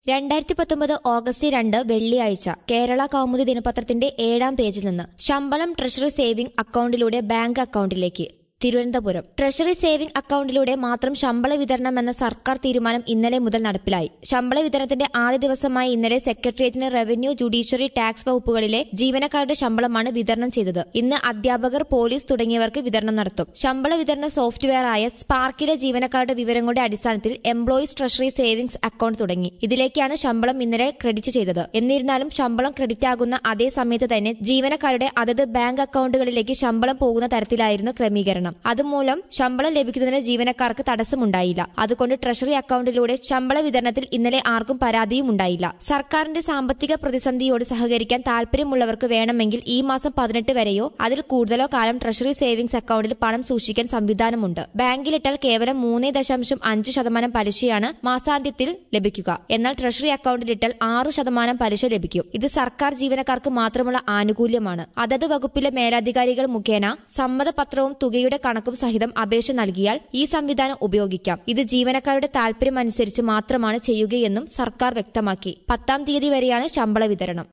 രണ്ടായിരത്തി പത്തൊമ്പത് ഓഗസ്റ്റ് രണ്ട് വെള്ളിയാഴ്ച കേരള കൗമുദി ദിനപത്രത്തിന്റെ ഏഴാം പേജിൽ നിന്ന് ശമ്പളം ട്രഷറി സേവിംഗ് അക്കൗണ്ടിലൂടെ ബാങ്ക് അക്കൗണ്ടിലേക്ക് തിരുവനന്തപുരം ട്രഷറി സേവിംഗ് അക്കൗണ്ടിലൂടെ മാത്രം ശമ്പള വിതരണം എന്ന സർക്കാർ തീരുമാനം ഇന്നലെ മുതൽ നടപ്പിലായി ശമ്പള വിതരണത്തിന്റെ ആദ്യ ദിവസമായ ഇന്നലെ സെക്രട്ടേറിയറ്റിന് റവന്യൂ ജുഡീഷ്യറി ടാക്സ് വകുപ്പുകളിലെ ജീവനക്കാരുടെ ശമ്പളമാണ് വിതരണം ചെയ്തത് ഇന്ന് അധ്യാപകർ പോലീസ് തുടങ്ങിയവർക്ക് വിതരണം നടത്തും ശമ്പള വിതരണ സോഫ്റ്റ്വെയറായ സ്പാർക്കിലെ ജീവനക്കാരുടെ വിവരങ്ങളുടെ അടിസ്ഥാനത്തിൽ എംപ്ലോയീസ് ട്രഷറി സേവിംഗ്സ് അക്കൗണ്ട് തുടങ്ങി ഇതിലേക്കാണ് ശമ്പളം ഇന്നലെ ക്രെഡിറ്റ് ചെയ്തത് എന്നിരുന്നാലും ശമ്പളം ക്രെഡിറ്റ് ആകുന്ന അതേ സമയത്ത് തന്നെ ജീവനക്കാരുടെ അതത് ബാങ്ക് അക്കൗണ്ടുകളിലേക്ക് ശമ്പളം പോകുന്ന തരത്തിലായിരുന്നു ക്രമീകരണം അതുമൂലം ശമ്പളം ലഭിക്കുന്നതിന് ജീവനക്കാർക്ക് തടസ്സമുണ്ടായില്ല അതുകൊണ്ട് ട്രഷറി അക്കൗണ്ടിലൂടെ ശമ്പള വിതരണത്തിൽ ഇന്നലെ ആർക്കും പരാതിയും ഉണ്ടായില്ല സർക്കാരിന്റെ സാമ്പത്തിക പ്രതിസന്ധിയോട് സഹകരിക്കാൻ താൽപര്യമുള്ളവർക്ക് വേണമെങ്കിൽ ഈ മാസം പതിനെട്ട് വരെയോ അതിൽ കൂടുതലോ കാലം ട്രഷറി സേവിംഗ്സ് അക്കൗണ്ടിൽ പണം സൂക്ഷിക്കാൻ സംവിധാനമുണ്ട് ബാങ്കിലിട്ടാൽ കേവലം മൂന്ന് ദശാംശം അഞ്ച് ശതമാനം പലിശയാണ് മാസാന്ത്യത്തിൽ ലഭിക്കുക എന്നാൽ ട്രഷറി അക്കൗണ്ടിലിട്ടാൽ ആറു ശതമാനം പലിശ ലഭിക്കും ഇത് സർക്കാർ ജീവനക്കാർക്ക് മാത്രമുള്ള ആനുകൂല്യമാണ് അതത് വകുപ്പിലെ മേലധികാരികൾ മുഖേന സമ്മതപത്രവും തുകയുടെ കണക്കും സഹിതം അപേക്ഷ നൽകിയാൽ ഈ സംവിധാനം ഉപയോഗിക്കാം ഇത് ജീവനക്കാരുടെ താൽപര്യമനുസരിച്ച് മാത്രമാണ് ചെയ്യുകയെന്നും സർക്കാർ വ്യക്തമാക്കി പത്താം തീയതി വരെയാണ് ശമ്പള വിതരണം